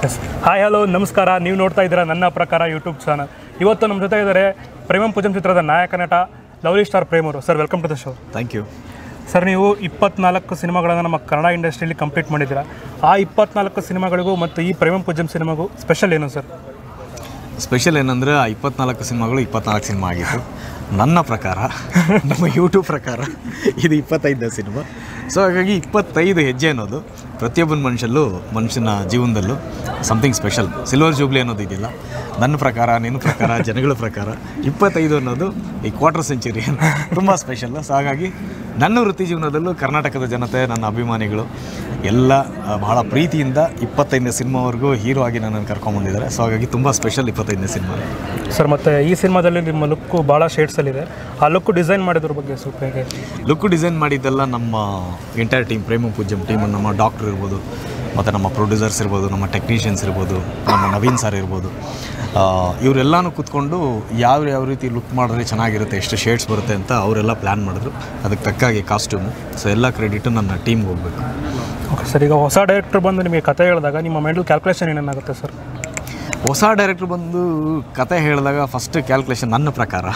yes hi hello ನಮಸ್ಕಾರ ನೀವು ನೋಡ್ತಾ ಇದ್ದೀರಾ ನನ್ನ ಪ್ರಕಾರ ಯೂಟ್ಯೂಬ್ ಚಾನಲ್ ಇವತ್ತು ನಮ್ಮ ಜೊತೆ ಇದ್ದಾರೆ ಪ್ರೇಮಂ ಪೂಜಂ ಚಿತ್ರದ ನಾಯಕ ನಟ ಲವ್ಲಿ ಸ್ಟಾರ್ ಪ್ರೇಮ್ ಅವರು sir welcome to the show thank you sir ನೀವು ಇಪ್ಪತ್ನಾಲ್ಕು ಸಿನಿಮಾಗಳನ್ನು ನಮ್ಮ ಕನ್ನಡ ಇಂಡಸ್ಟ್ರಿಯಲ್ಲಿ ಕಂಪ್ಲೀಟ್ ಮಾಡಿದ್ದೀರಾ ಆ ಇಪ್ಪತ್ನಾಲ್ಕು ಸಿನಿಮಾಗಳಿಗೂ ಮತ್ತು ಈ ಪ್ರೇಮಂ ಪೂಜಂ ಸಿನಿಮಾಗೂ ಸ್ಪೆಷಲ್ ಏನು ಸರ್ ಸ್ಪೆಷಲ್ ಏನಂದರೆ ಆ ಇಪ್ಪತ್ನಾಲ್ಕು ಸಿನಿಮಾಗಳು ಇಪ್ಪತ್ನಾಲ್ಕು ಸಿನಿಮಾ ಆಗಿತ್ತು ನನ್ನ ಪ್ರಕಾರ ನಮ್ಮ ಯೂಟ್ಯೂಬ್ ಪ್ರಕಾರ ಇದು ಇಪ್ಪತ್ತೈದನೇ ಸಿನಿಮಾ ಸೊ ಹಾಗಾಗಿ ಇಪ್ಪತ್ತೈದು ಹೆಜ್ಜೆ ಅನ್ನೋದು ಪ್ರತಿಯೊಬ್ಬನ ಮನುಷ್ಯಲ್ಲೂ ಮನುಷ್ಯನ ಜೀವನದಲ್ಲೂ ಸಮಥಿಂಗ್ ಸ್ಪೆಷಲ್ ಸಿಲ್ವರ್ ಜೂಬ್ಲಿ ಅನ್ನೋದು ಇದೆಯಲ್ಲ ನನ್ನ ಪ್ರಕಾರ ನಿನ್ನ ಪ್ರಕಾರ ಜನಗಳ ಪ್ರಕಾರ ಇಪ್ಪತ್ತೈದು ಅನ್ನೋದು ಈ ಕ್ವಾರ್ಟರ್ ಸೆಂಚುರಿ ತುಂಬ ಸ್ಪೆಷಲ್ ಸೊ ಹಾಗಾಗಿ ನನ್ನ ವೃತ್ತಿ ಜೀವನದಲ್ಲೂ ಕರ್ನಾಟಕದ ಜನತೆ ನನ್ನ ಅಭಿಮಾನಿಗಳು ಎಲ್ಲ ಆ, ಬಹಳ ಪ್ರೀತಿಯಿಂದ ಇಪ್ಪತ್ತೈದನೇ ಸಿನಿಮಾವರೆಗೂ ಹೀರೋ ಆಗಿ ನನ್ನನ್ನು ಕರ್ಕೊಂಬಂದಿದ್ದಾರೆ ಸೊ ಹಾಗಾಗಿ ತುಂಬ ಸ್ಪೆಷಲ್ ಇಪ್ಪತ್ತೈದನೇ ಸಿನಿಮಾ ಸರ್ ಮತ್ತು ಈ ಸಿನಿಮಾದಲ್ಲಿ ನಿಮ್ಮ ಲುಕ್ಕು ಭಾಳ ಶೇಡ್ಸಲ್ಲಿದೆ ಆ ಲುಕ್ಕು ಡಿಸೈನ್ ಮಾಡಿದ್ರ ಬಗ್ಗೆ ಸ್ವಲ್ಪ ಹೇಗೆ ಲುಕ್ ಡಿಸೈನ್ ಮಾಡಿದ್ದೆಲ್ಲ ನಮ್ಮ entire team Prema Poojyam team ನಮ್ಮ ಡಾಕ್ಟರ್ ಇರ್ಬೋದು ಮತ್ತು ನಮ್ಮ ಪ್ರೊಡ್ಯೂಸರ್ಸ್ ಇರ್ಬೋದು ನಮ್ಮ ಟೆಕ್ನಿಷಿಯನ್ಸ್ ಇರ್ಬೋದು ನಮ್ಮ ನವೀನ್ ಸರ್ ಇರ್ಬೋದು ಆ, ಇವರೆಲ್ಲನೂ ಕೂತ್ಕೊಂಡು ಯಾವ ಯಾವ ರೀತಿ ಲುಕ್ ಮಾಡಿದ್ರೆ ಚೆನ್ನಾಗಿರುತ್ತೆ ಎಷ್ಟು ಶೇಡ್ಸ್ ಬರುತ್ತೆ ಅಂತ ಅವರೆಲ್ಲ ಪ್ಲ್ಯಾನ್ ಮಾಡಿದ್ರು ಅದಕ್ಕೆ ತಕ್ಕಾಗಿ ಕಾಸ್ಟ್ಯೂಮು ಸೊ ಎಲ್ಲ ಕ್ರೆಡಿಟು ನನ್ನ ಟೀಮ್ಗೆ ಹೋಗಬೇಕು ಓಕೆ ಸರ್ ಈಗ ಹೊಸ ಡೈರೆಕ್ಟರ್ ಬಂದು ನಿಮಗೆ ಕತೆ ಹೇಳಿದಾಗ ನಿಮ್ಮ ಮೆಂಟಲ್ ಕ್ಯಾಲ್ಕುಲೇಷನ್ ಏನೇನಾಗುತ್ತೆ ಸರ್ ಹೊಸ ಡೈರೆಕ್ಟ್ರ್ ಬಂದು ಕತೆ ಹೇಳಿದಾಗ ಫಸ್ಟ್ ಕ್ಯಾಲ್ಕುಲೇಷನ್ ನನ್ನ ಪ್ರಕಾರ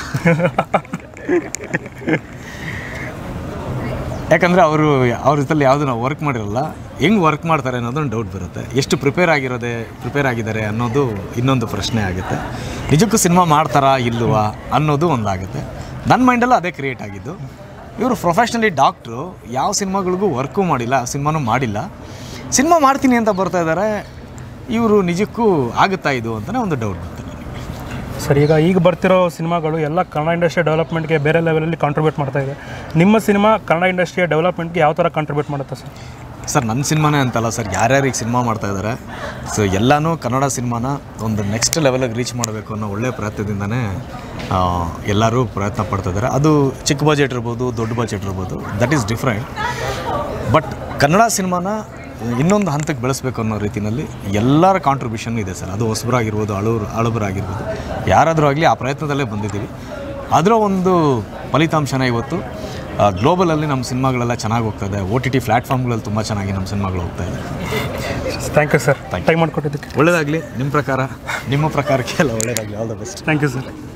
ಯಾಕಂದರೆ ಅವರು ಅವ್ರ ಜೊತೆಲಿ ಯಾವುದು ನಾವು ವರ್ಕ್ ಮಾಡಿರಲ್ಲ ಹೆಂಗೆ ವರ್ಕ್ ಮಾಡ್ತಾರೆ ಅನ್ನೋದೊಂದು ಡೌಟ್ ಬರುತ್ತೆ ಎಷ್ಟು ಪ್ರಿಪೇರ್ ಆಗಿರೋದೆ ಪ್ರಿಪೇರ್ ಆಗಿದ್ದಾರೆ ಅನ್ನೋದು ಇನ್ನೊಂದು ಪ್ರಶ್ನೆ ಆಗುತ್ತೆ ನಿಜಕ್ಕೂ ಸಿನಿಮಾ ಮಾಡ್ತಾರಾ ಇಲ್ವಾ ಅನ್ನೋದು ಒಂದಾಗುತ್ತೆ ನನ್ನ ಮೈಂಡಲ್ಲೂ ಅದೇ ಕ್ರಿಯೇಟ್ ಆಗಿದ್ದು ಇವರು ಪ್ರೊಫೆಷ್ನಲಿ ಡಾಕ್ಟ್ರು ಯಾವ ಸಿನಿಮಾಗಳಿಗೂ ವರ್ಕು ಮಾಡಿಲ್ಲ ಸಿನಿಮಾನೂ ಮಾಡಿಲ್ಲ ಸಿನಿಮಾ ಮಾಡ್ತೀನಿ ಅಂತ ಬರ್ತಾ ಇದ್ದಾರೆ ಇವರು ನಿಜಕ್ಕೂ ಆಗುತ್ತಾ ಇದು ಅಂತಲೇ ಒಂದು ಡೌಟ್ ಬಂತು ನನಗೆ ಸರ್ ಈಗ ಈಗ ಬರ್ತಿರೋ ಸಿನಿಮಾಗಳು ಎಲ್ಲ ಕನ್ನಡ ಇಂಡಸ್ಟ್ರಿ ಡೆವಲಪ್ಮೆಂಟ್ಗೆ ಬೇರೆ ಲೆವೆಲಲ್ಲಿ ಕಾಂಟ್ರಿಬ್ಯೂಟ್ ಮಾಡ್ತಾ ಇದೆ ನಿಮ್ಮ ಸಿನಿಮಾ ಕನ್ನಡ ಇಂಡಸ್ಟ್ರಿಯ ಡೆವಲಪ್ಮೆಂಟ್ಗೆ ಯಾವ ಥರ ಕಾಂಟ್ರಿಬ್ಯೂಟ್ ಮಾಡುತ್ತೆ ಸರ್ ಸರ್ ನನ್ನ ಸಿನಿಮಾನೇ ಅಂತಲ್ಲ ಸರ್ ಯಾರ್ಯಾರಿಗೆ ಸಿನಿಮಾ ಮಾಡ್ತಾ ಇದ್ದಾರೆ ಸೊ ಎಲ್ಲನೂ ಕನ್ನಡ ಸಿನಿಮಾನ ಒಂದು ನೆಕ್ಸ್ಟ್ ಲೆವೆಲಿಗೆ ರೀಚ್ ಮಾಡಬೇಕು ಅನ್ನೋ ಒಳ್ಳೆಯ ಪ್ರಯತ್ನದಿಂದನೇ ಆ, ಎಲ್ಲರೂ ಪ್ರಯತ್ನ ಪಡ್ತಾ ಇದ್ದಾರೆ ಅದು ಚಿಕ್ಕ ಬಜೆಟ್ ಇರ್ಬೋದು ದೊಡ್ಡ ಬಜೆಟ್ ಇರ್ಬೋದು that is different but Kannada ಸಿನಿಮಾನ ಇನ್ನೊಂದು ಹಂತಕ್ಕೆ ಬೆಳೆಸಬೇಕು ಅನ್ನೋ ರೀತಿಯಲ್ಲಿ ಎಲ್ಲರ ಕಾಂಟ್ರಿಬ್ಯೂಷನ್ ಇದೆ ಸರ್ ಅದು ಹೊಸಬರಾಗಿರ್ಬೋದು ಅಳುವರು ಅಳುಬರಾಗಿರ್ಬೋದು ಯಾರಾದರೂ ಆಗಲಿ ಆ ಪ್ರಯತ್ನದಲ್ಲೇ ಬಂದಿದ್ದೀವಿ ಅದರ ಒಂದು ಫಲಿತಾಂಶನ ಇವತ್ತು ಗ್ಲೋಬಲಲ್ಲಿ ನಮ್ಮ ಸಿನಿಮಾಗಳೆಲ್ಲ ಚೆನ್ನಾಗಿ ಹೋಗ್ತಾ ಇದೆ ಓ ಟಿ ಟಿ ಪ್ಲ್ಯಾಟ್ಫಾರ್ಮ್ಗಳಲ್ಲಿ ತುಂಬ ಚೆನ್ನಾಗಿ ನಮ್ಮ ಸಿನಿಮಾಗಳು ಹೋಗ್ತಾ ಇದೆ ಥ್ಯಾಂಕ್ ಯು ಸರ್ ಟೈಮ್ ಮಾಡಿಕೊಟ್ಟಿದ್ದಕ್ಕೆ ಒಳ್ಳೆಯದಾಗಲಿ ನಿಮ್ಮ ಪ್ರಕಾರ ನಿಮ್ಮ ಪ್ರಕಾರಕ್ಕೆ ಎಲ್ಲ ಒಳ್ಳೆಯದಾಗಲಿ all the best thank you sir